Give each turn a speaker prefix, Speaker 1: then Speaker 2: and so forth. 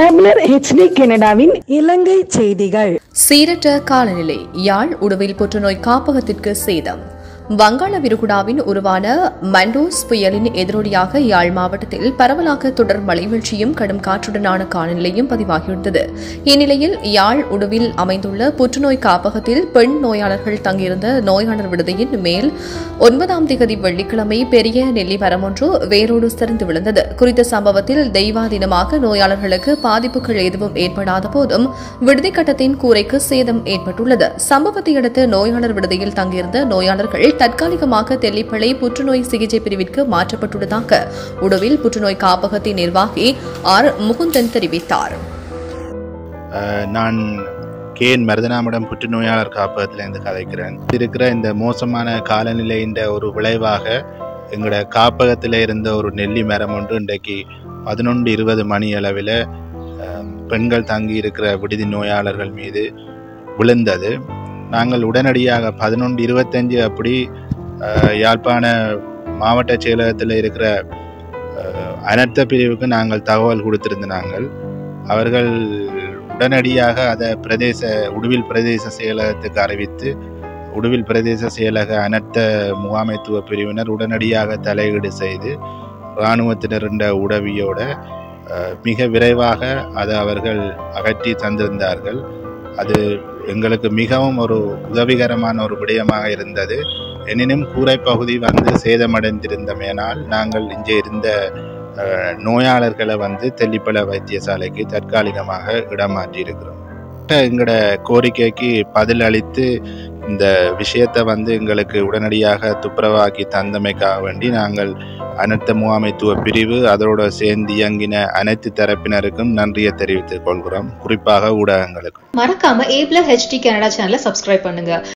Speaker 1: தமிழர் ஹெச்டி கனடாவின்
Speaker 2: இலங்கை செய்திகள்
Speaker 3: சீரற்ற காலநிலை யாழ் உடுவில் புற்றுநோய் காப்பகத்திற்கு சேதம் வங்காள விரிகுடாவின் உருவான மண்டோஸ் புயலின் எதிரொலியாக யாழ் மாவட்டத்தில் பரவலாக தொடர் மழைவீழ்ச்சியும் கடும் காற்றுடனான காலநிலையும் பதிவாகியுள்ளது இந்நிலையில் யாழ் உடுவில் அமைந்துள்ள புற்றுநோய் காப்பகத்தில் பெண் நோயாளர்கள் தங்கியிருந்த நோயாளர் விடுதியின் மேல் ஒன்பதாம் திகதி வெள்ளிக்கிழமை பெரிய நெல்லி மரம் ஒன்று வேரோடு சரிந்து விழுந்தது குறித்த சம்பவத்தில் தெய்வாதீனமாக நோயாளர்களுக்கு பாதிப்புகள் எதுவும் ஏற்படாத போதும் விடுதி கட்டத்தின் கூரைக்கு சேதம் ஏற்பட்டுள்ளது சம்பவத்தை அடுத்து நோயாளர் விடுதியில் தங்கியிருந்த நோயாளர்கள் தற்காலிகமாக தெல்லிப்பளை புற்றுநோய் சிகிச்சை பிரிவிற்கு மாற்றப்பட்டுள்ளதாக உடுவில் புற்றுநோய் காப்பகத்தின் நிர்வாகி ஆர் முகுந்தன் தெரிவித்தார்
Speaker 4: அஹ் நான் கேன் மருதனாமிடம் புற்றுநோயாளர் காப்பகத்திலேருந்து கதைக்கிறேன் இருக்கிற இந்த மோசமான காலநிலையின் ஒரு விளைவாக எங்களோட காப்பகத்தில் இருந்த ஒரு நெல்லி மரம் ஒன்று இன்றைக்கு பதினொன்று இருபது மணி அளவில் அஹ், பெண்கள் தங்கி இருக்கிற விடுதி நோயாளர்கள் மீது விழுந்தது நாங்கள் உடனடியாக பதினொன்று இருபத்தஞ்சு அப்படி அஹ், யாழ்ப்பாண மாவட்ட செயலகத்தில் இருக்கிற அஹ், அனர்த்த பிரிவுக்கு நாங்கள் தகவல் கொடுத்திருந்த நாங்கள் அவர்கள் உடனடியாக அதை பிரதேச உடுவில் பிரதேச செயலகத்துக்கு அறிவித்து உடுவில் பிரதேச செயலக அனர்த்த முகாமைத்துவ பிரிவினர் உடனடியாக தலையீடு செய்து இராணுவத்தினருண்ட உதவியோட அஹ், மிக விரைவாக அதை அவர்கள் அகற்றி தந்திருந்தார்கள் அது எங்களுக்கு மிகவும் ஒரு உதவிகரமான ஒரு விடயமாக இருந்தது எனினும் கூரை பகுதி வந்து சேதமடைந்திருந்தமையினால் நாங்கள் இங்கே இருந்த அஹ், நோயாளர்களை வந்து தெல்லிப்பள வைத்தியசாலைக்கு தற்காலிகமாக இடமாற்றி இருக்கிறோம் எங்களோட கோரிக்கைக்கு பதில் அளித்து இந்த விஷயத்தை வந்து எங்களுக்கு உடனடியாக துப்புரவாக்கி தந்தமைக்காக வேண்டி நாங்கள் அனர்த்த முகாமைத்துவ பிரிவு அதோட சேர்ந்து இயங்கின அனைத்து தரப்பினருக்கும் நன்றியை தெரிவித்துக் கொள்கிறோம் குறிப்பாக ஊடகங்களுக்கு
Speaker 5: மறக்காம ஏப்ல ஹெச்டி கனடா சேனலை சப்ஸ்கிரைப் பண்ணுங்க